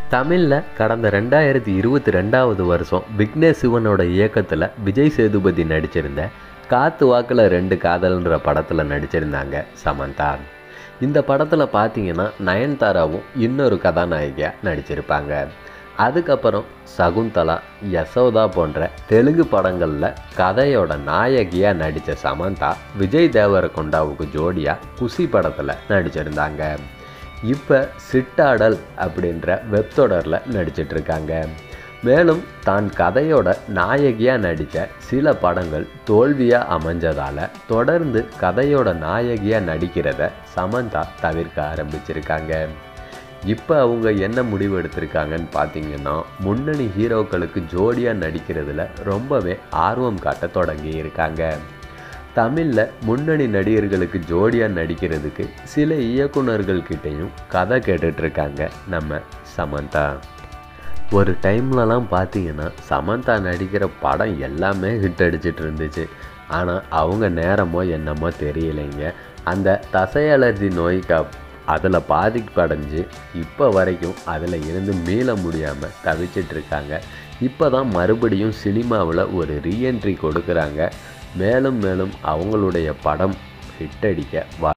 தமிழில் கடந்த ரெண்டாயிரத்தி இருபத்தி ரெண்டாவது வருஷம் விக்னேஷ் சிவனோட இயக்கத்தில் விஜய் சேதுபதி நடிச்சிருந்த காத்து வாக்கில் ரெண்டு காதல்ன்ற படத்தில் நடிச்சிருந்தாங்க சமந்தா இந்த படத்தில் பார்த்தீங்கன்னா நயன்தாராவும் இன்னொரு கதாநாயகியாக நடிச்சிருப்பாங்க அதுக்கப்புறம் சகுந்தலா யசோதா போன்ற தெலுங்கு படங்களில் கதையோட நாயகியாக நடித்த சமந்தா விஜய் தேவரகொண்டாவுக்கு ஜோடியாக குஷி படத்தில் நடிச்சிருந்தாங்க இப்போ சிட்டாடல் அப்படின்ற வெப் தொடரில் நடிச்சிட்ருக்காங்க மேலும் தான் கதையோட நாயகியாக நடித்த சில படங்கள் தோல்வியாக அமைஞ்சதால் தொடர்ந்து கதையோட நாயகியாக நடிக்கிறத சமந்தா தவிர்க்க ஆரம்பிச்சிருக்காங்க இப்போ அவங்க என்ன முடிவு எடுத்திருக்காங்கன்னு பார்த்தீங்கன்னா முன்னணி ஹீரோக்களுக்கு ஜோடியாக நடிக்கிறதுல ரொம்பவே ஆர்வம் காட்ட தொடங்கி இருக்காங்க தமிழில் முன்னணி நடிகர்களுக்கு ஜோடியாக நடிக்கிறதுக்கு சில இயக்குனர்கள்கிட்டையும் கதை கேட்டுட்ருக்காங்க நம்ம சமந்தா ஒரு டைம்லலாம் பார்த்தீங்கன்னா சமந்தா நடிக்கிற படம் எல்லாமே ஹிட் அடிச்சிட்டு இருந்துச்சு ஆனால் அவங்க நேரமோ என்னமோ தெரியலைங்க அந்த தசை அலர்ஜி நோய்க்கு அதில் பாதிப்படைஞ்சு இப்போ வரைக்கும் அதில் இருந்து மீள முடியாமல் தவிச்சிட்டு இருக்காங்க இப்போ தான் மறுபடியும் சினிமாவில் ஒரு ரீஎன்ட்ரி கொடுக்குறாங்க மேலும் மேலும் அவங்களுடைய படம் ஹிட் அடிக்க வா